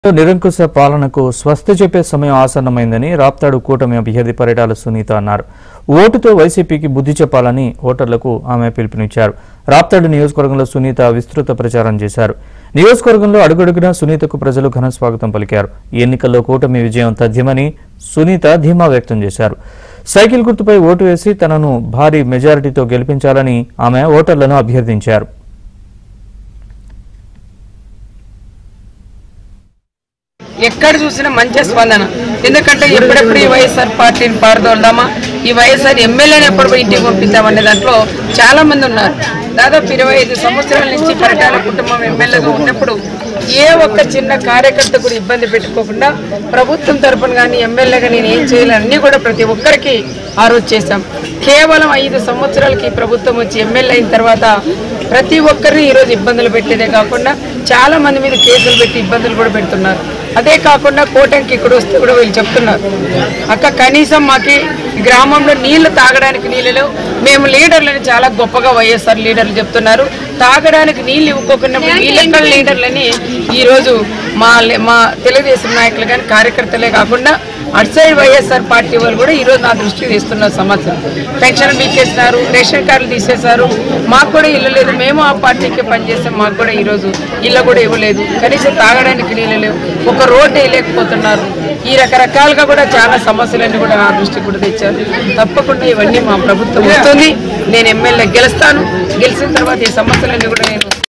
నిరంకుశ పాలనకు స్వస్తి చెప్పే సమయం ఆసన్నమైందని రాప్తాడు కూటమి అభ్యర్థి పరిటాల సునీత అన్నారు ఓటుతో వైసీపీకి బుద్ధి చెప్పాలని ఓటర్లకు ఆమె పిలుపునిచ్చారు రాప్తాడు నియోజకవర్గంలో సునీత విస్తృత ప్రచారం చేశారు నియోజకవర్గంలో అడుగడుగునా సునీతకు ప్రజలు ఘన స్వాగతం పలికారు ఈ ఎన్నికల్లో కూటమి విజయం తథ్యమని సునీత ధీమా వ్యక్తం చేశారు సైకిల్ గుర్తుపై ఓటు వేసి తనను భారీ మెజారిటీతో గెలిపించాలని ఆమె ఓటర్లను అభ్యర్థించారు ఎక్కడ చూసినా మంచి స్పందన ఎందుకంటే ఎప్పుడెప్పుడు ఈ వైఎస్ఆర్ పార్టీని పారదోల్దామా ఈ వైఎస్ఆర్ ఎమ్మెల్యేని ఎప్పుడు పోయి ఇంటికి పంపిద్దామనే దాంట్లో చాలా మంది ఉన్నారు దాదాపు ఇరవై ఐదు సంవత్సరాల నుంచి పరిటాల కుటుంబం ఎమ్మెల్యేగా ఉన్నప్పుడు ఏ ఒక్క చిన్న కార్యకర్త కూడా ఇబ్బంది పెట్టుకోకుండా ప్రభుత్వం తరపున కానీ ఎమ్మెల్యేగా నేను ఏం చేయాలి అన్నీ కూడా ప్రతి ఒక్కరికి ఆ రోజు చేశాం కేవలం ఐదు సంవత్సరాలకి ఈ ప్రభుత్వం వచ్చి ఎమ్మెల్యే అయిన తర్వాత ప్రతి ఒక్కరిని ఈరోజు ఇబ్బందులు పెట్టేదే కాకుండా చాలా మంది మీద కేసులు పెట్టి ఇబ్బందులు కూడా పెడుతున్నారు అదే కాకుండా కోటంకి ఇక్కడ వస్తే కూడా వీళ్ళు చెప్తున్నారు అక్క కనీసం మాకి గ్రామంలో నీళ్లు తాగడానికి నీళ్ళు లేవు మేము లీడర్లని చాలా గొప్పగా వైఎస్ఆర్ లీడర్లు చెప్తున్నారు తాగడానికి నీళ్ళు ఇవ్వకోకుండా వీళ్ళెక్కడ లీడర్లని ఈరోజు మా మా తెలుగుదేశం నాయకులు కానీ కార్యకర్తలే కాకుండా అటు సైడ్ వైఎస్ఆర్ పార్టీ వాళ్ళు కూడా ఈరోజు నా దృష్టికి తీస్తున్న సమస్య పెన్షన్ బీకేసినారు రేషన్ కార్డులు తీసేశారు మాకు కూడా ఇల్లు లేదు మేము ఆ పార్టీకి పనిచేస్తాం మాకు కూడా ఈరోజు ఇల్లు కూడా ఇవ్వలేదు కనీసం తాగడానికి నీళ్ళు లేవు ఒక రోడ్డు వేయలేకపోతున్నారు ఈ రకరకాలుగా కూడా చాలా సమస్యలన్నీ కూడా నా దృష్టికి కూడా తెచ్చారు తప్పకుండా ఇవన్నీ మా ప్రభుత్వం వస్తుంది నేను ఎమ్మెల్యే గెలుస్తాను గెలిచిన తర్వాత ఈ సమస్యలన్నీ కూడా నేను